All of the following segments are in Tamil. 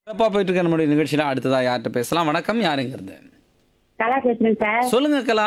சிறப்பாக போயிட்டு இருக்க நம்முடைய நிகழ்ச்சியில் அடுத்ததா யார்கிட்ட பேசலாம் வணக்கம் யாருங்கிறது கலா பேசுறேன் சார் சொல்லுங்க கலா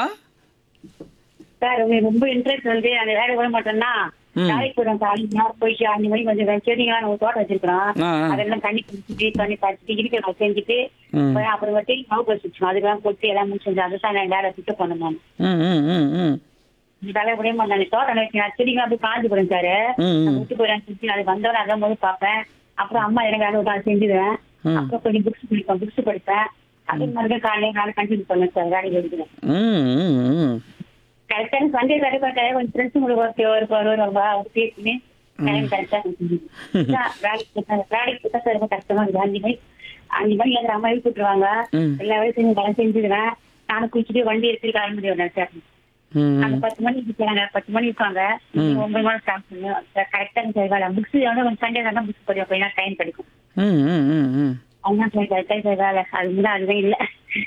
சார் உங்களுக்கு ரொம்ப இன்ட்ரெஸ்ட் வந்து அந்த வேலை விட மாட்டோம்னா ம். வேலைக்கு போறோம் சார் அஞ்சு நாள் போயிட்டு அஞ்சு மணிக்கு கொஞ்சம் செடிங்களா நம்ம தோட்டம் வச்சிருக்கிறோம் ஆ, ஆ. அதெல்லாம் தண்ணி குடிச்சிட்டு தண்ணி பறிச்சுட்டு இருக்கிற செஞ்சுட்டு ம். போய் அப்புறமேட்டு மாவு வச்சுக்கணும் அதுக்கெல்லாம் போட்டு எல்லாம் முடிச்சு அதுதான் நான் வேலை சுத்த பண்ணேன் நான் ம் ம் ம் ம் இந்த வேலை விட மாட்டேன் தோட்டம் வச்சு செடிங்க அப்படியே காஞ்சு போறேன் சார் ம், ம். விட்டு போறேன் சுத்தி அது வந்தவரை அதான் போது பார்ப்பேன் அப்புறம் அம்மா எனக்கு வேலை விட்டு அதை செஞ்சுடுவேன் ம். அப்புறம் கொஞ்சம் புக்ஸ் படிப்பேன் புக்ஸ் படிப்பேன் அதே மாதிரி காலையில நாளை கண்டினியூ பண்ணேன் சார் வேலைக்கு எடுக்கிறேன் ம் ம் ம் கரெக்டா சண்டே வேலை பார்க்க கொஞ்சம் ஃப்ரெண்ட்ஸ் உங்களுக்கு ஒருத்தர் ஒரு வருவாங்க அவர் பேசினு டைம் கரெக்டா வேலைக்கு போட்டா வேலைக்கு போட்டா சார் ரொம்ப கஷ்டமா இருக்குது அஞ்சு மணி அஞ்சு மணி எங்க அம்மா எழுப்பி விட்டுருவாங்க ம். எல்லா வேலையும் செஞ்சு வேலை செஞ்சுடுவேன் நானும் குளிச்சுட்டு வண்டி எடுத்துட்டு கிளம்பி வரேன் சார் ம் அந்த பத்து மணிக்கு இருக்காங்க பத்து மணி இருக்காங்க ம். ஒன்பது மணி ஸ்டார்ட் பண்ணுவோம் கரெக்டா சார் வேலை புக்ஸ் வந்து சண்டே தான் புக்ஸ் படியும் அப்படின்னா டைம் கிடைக்கும் ம் ம் ம் ம் அதுதான் சார் கரெக்டா சார் வேலை அது முன்னாடி அதுதான் இல்லை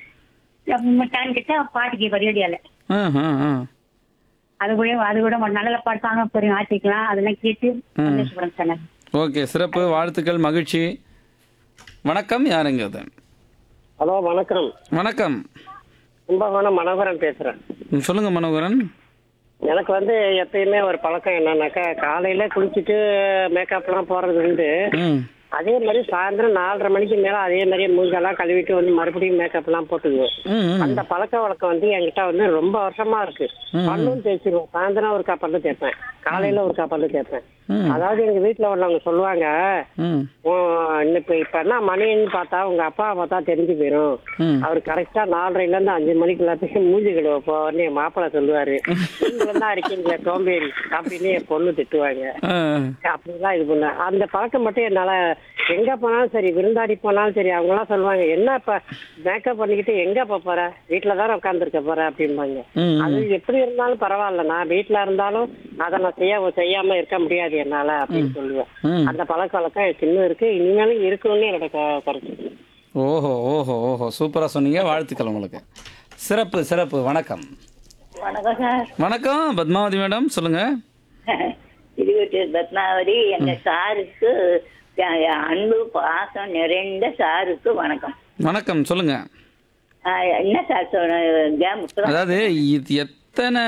டைம் கிட்ட பாட்டுக்கு பரிவடியால ஆ ஆ ஆ அது கூட அது கூட ஒரு நல்ல பாட்டு சாங்க போறீங்க ஆச்சிக்கலாம் அதெல்லாம் கேட்டு சந்தோஷப்படுறேன் சார் நான். ஓகே சிறப்பு வாழ்த்துக்கள் மகிழ்ச்சி வணக்கம் யாருங்கிறது ஹலோ வணக்கம் வணக்கம் கும்பகோணம் மனோகரன் பேசுறேன் ம், சொல்லுங்க மனோகரன் எனக்கு வந்து எப்பயுமே ஒரு பழக்கம் என்னன்னாக்கா காலையில குளிச்சுட்டு மேக்கப்லாம் போறது உண்டு ம் அதே மாதிரி சாயந்தரம் நாலரை மணிக்கு மேல அதே மாதிரியே மூஞ்செல்லாம் கழுவிட்டு வந்து மறுபடியும் மேக்கப்லாம் போட்டுக்குவோம் ம் ம் அந்த பழக்க வழக்கம் வந்து என்கிட்ட வந்து ரொம்ப வருஷமா இருக்கு பல்லும் தேய்ச்சிருவோம் சாயந்தரம் ஒரு பல்லு தேய்ப்பேன் காலையில ஒரு பல்லு தேய்ப்பேன் ம். அதாவது எங்க வீட்டுல உள்ளவங்க சொல்லுவாங்க ம் "ஓ, இப்ப இப்ப என்ன மணின்னு பார்த்தா உங்க அப்பா பார்த்தா தெரிஞ்சு போயிரும் ம் அவர் கரெக்டா நாலரைல இருந்து அஞ்சு மணிக்குள்ள போய் மூஞ்சி கழுவ போவார்னு என் மாப்பிள்ளை சொல்லுவாரு நீங்களும் தான் இருக்கீங்களே சோம்பேறி அப்படின்னு என் பொண்ணு திட்டுவாங்க ஆ அப்படிலாம் இது பண்ண அந்த பழக்கம் மட்டும் என்னால எங்க போனாலும் சரி விருந்தாடி போனாலும் சரி அவங்க எல்லாம் சொல்லுவாங்க என்ன இப்ப மேக்கப் பண்ணிக்கிட்டு எங்க இப்ப போற வீட்டுல தானே உட்காந்துருக்க போற அப்படிம்பாங்க ம் ம். அது எப்படி இருந்தாலும் பரவாயில்ல நான் வீட்டுல இருந்தாலும் அதை நான் செய்ய செய்யாம இருக்க முடியாது என்னால அப்படின்னு சொல்லுவேன் ம். அந்த பழக்க வழக்கம் எனக்கு இன்னும் இருக்கு இனிமேலும் இருக்குன்னு என்னோட க- கருத்து ஓஹோ ஓஹோ ஓஹோ சூப்பராக சொன்னீங்க வாழ்த்துக்கள் உங்களுக்கு சிறப்பு சிறப்பு வணக்கம் வணக்கம் சார் வணக்கம் பத்மாவதி மேடம் சொல்லுங்க திருவட்டூர் பத்மாவதி எங்க சாருக்கு அஹ், அன்பு பாசம் நிறைந்த சாருக்கு வணக்கம் வணக்கம் சொல்லுங்க அஹ், என்ன சார் சொன்ன கேம் அதாவது இது எத்தனை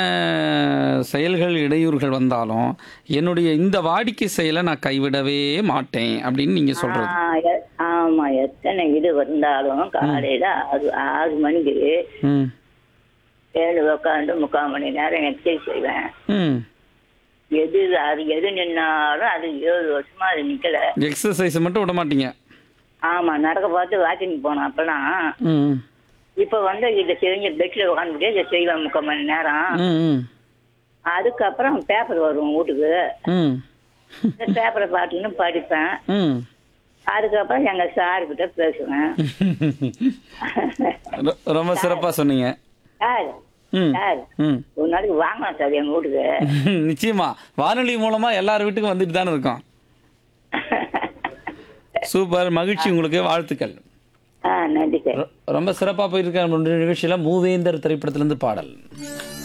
செயல்கள் இடையூறுகள் வந்தாலும் என்னுடைய இந்த வாடிக்கை செயலை நான் கைவிடவே மாட்டேன் அப்படின்னு நீங்க சொல்றது ஆமா எத்தனை இது வந்தாலும் காலையில ஆறு ஆறு மணிக்கு ம் ஏழு உட்காந்து முக்கால் மணி நேரம் எக்ஸசைஸ் செய்வேன் ம் எது அது எது நின்னாலும் அது ஏழு வருஷமா அது நிக்கல எக்ஸசைஸ் மட்டும் விட மாட்டீங்க ஆமா நடக்க பார்த்து வாக்கிங் போனோம் அப்பெல்லாம் ம் இப்ப வந்து இதை செஞ்சு பெட்ல உட்காந்துட்டு இதை செய்வேன் முக்கால் மணி நேரம் ம் ம் அதுக்கப்புறம் பேப்பர் வரும் வீட்டுக்கு ம் இந்த பேப்பரை பார்த்துன்னு படிப்பேன் ம் அதுக்கப்புறம் எங்க சார் கிட்ட பேசுவேன் ரொ- ரொம்ப சிறப்பாக சொன்னீங்க சார் ம் சார் ம் ஒரு நாளைக்கு வாங்கலாம் சார் எங்க வீட்டுக்கு நிச்சயமா வானொலி மூலமா எல்லார் வீட்டுக்கும் வந்துட்டு தானே இருக்கோம் சூப்பர் மகிழ்ச்சி உங்களுக்கு வாழ்த்துக்கள் ஆ நன்றி சார் ரொ- ரொம்ப சிறப்பாக போயிருக்க நம்மளுடைய நிகழ்ச்சியில் மூவேந்தர் திரைப்படத்திலிருந்து பாடல்